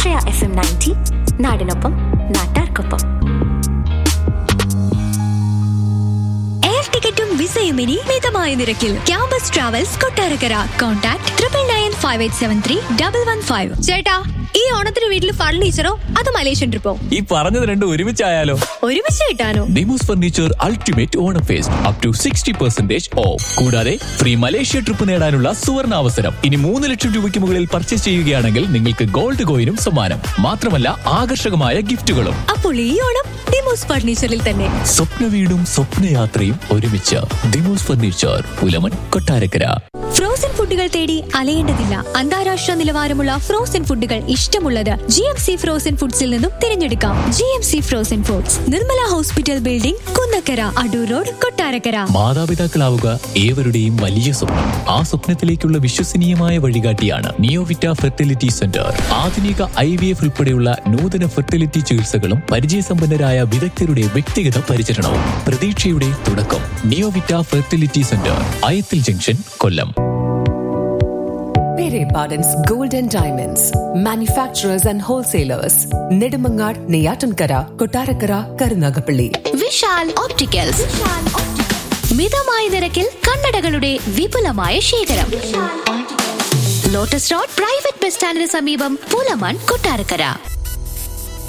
ആശ്രയ F M ninety നാടിനൊപ്പം നാട്ടാർക്കൊപ്പം air ടിക്കറ്റും വിസയും ഇനി മിതമായ നിരക്കിൽ campus travels Kottarakkara contact triple nine five eight seven three double one five ചേട്ടാ ഈ ഓണത്തിന് വീട്ടിൽ ഫർണിച്ചറോ അത് മലേഷ്യൻ ട്രിപ്പോ ഈ പറഞ്ഞത് രണ്ടും ഒരുമിച്ചായാലോ ഒരുമിച്ച് കിട്ടാനോ ഡിമോസ് furniture ultimate Onam fest up to sixty percentage off കൂടാതെ ഫ്രീ മലേഷ്യ ട്രിപ്പ് നേടാനുള്ള സുവർണ അവസരം ഇനി മൂന്ന് ലക്ഷം രൂപയ്ക്ക് മുകളിൽ പർച്ചേസ് ചെയ്യുകയാണെങ്കിൽ നിങ്ങൾക്ക് ഗോൾഡ് കോയിനും സമ്മാനം മാത്രമല്ല ആകർഷകമായ ഗിഫ്റ്റുകളും അപ്പോൾ ഈ ഓണം ഡിമോസ് ഫർണിച്ചറിൽ തന്നെ സ്വപ്ന വീടും സ്വപ്നയാത്രയും ഒരുമിച്ച് ഡിമോസ് ഫർണിച്ചർ പുലമൺ കൊട്ടാരക്കര ഫ്രോസൺ ഫുഡുകൾ തേടി അലയേണ്ടതില്ല അന്താരാഷ്ട്ര നിലവാരമുള്ള ഫ്രോസൺ ഫുഡുകൾ ഇഷ്ടമുള്ളത് ജി എം സി ഫ്രോസൺ ഫുഡ്സിൽ നിന്നും തിരഞ്ഞെടുക്കാം G M C frozen foods Nirmala hospital building Kunnakkara Adoor road Kottarakkara മാതാപിതാക്കളാവുക ഏവരുടെയും വലിയ സ്വപ്നം ആ സ്വപ്നത്തിലേക്കുള്ള വിശ്വസനീയമായ വഴികാട്ടിയാണ് നിയോവിറ്റ ഫെർട്ടിലിറ്റി സെന്റർ ആധുനിക ഐ വി എഫ് ഉൾപ്പെടെയുള്ള നൂതന ഫെർട്ടിലിറ്റി ചികിത്സകളും പരിചയസമ്പന്നരായ വിദഗ്ധരുടെ വ്യക്തിഗത പരിചരണവും പ്രതീക്ഷയുടെ തുടക്കം Neovita fertility centre Ayathil junction Kollam Pere Pardon's Golden Diamonds, manufacturers and wholesalers, Nedumangad, Neyatankara, Kotarakara, Karunagapalli. Vishal opticals മിതമായ നിരക്കിൽ കണ്ണടകളുടെ വിപുലമായ ശേഖരം ലോട്ടസ് റോഡ് പ്രൈവറ്റ് ബസ് സ്റ്റാൻഡിന് സമീപം പുലമൺ കൊട്ടാരക്കര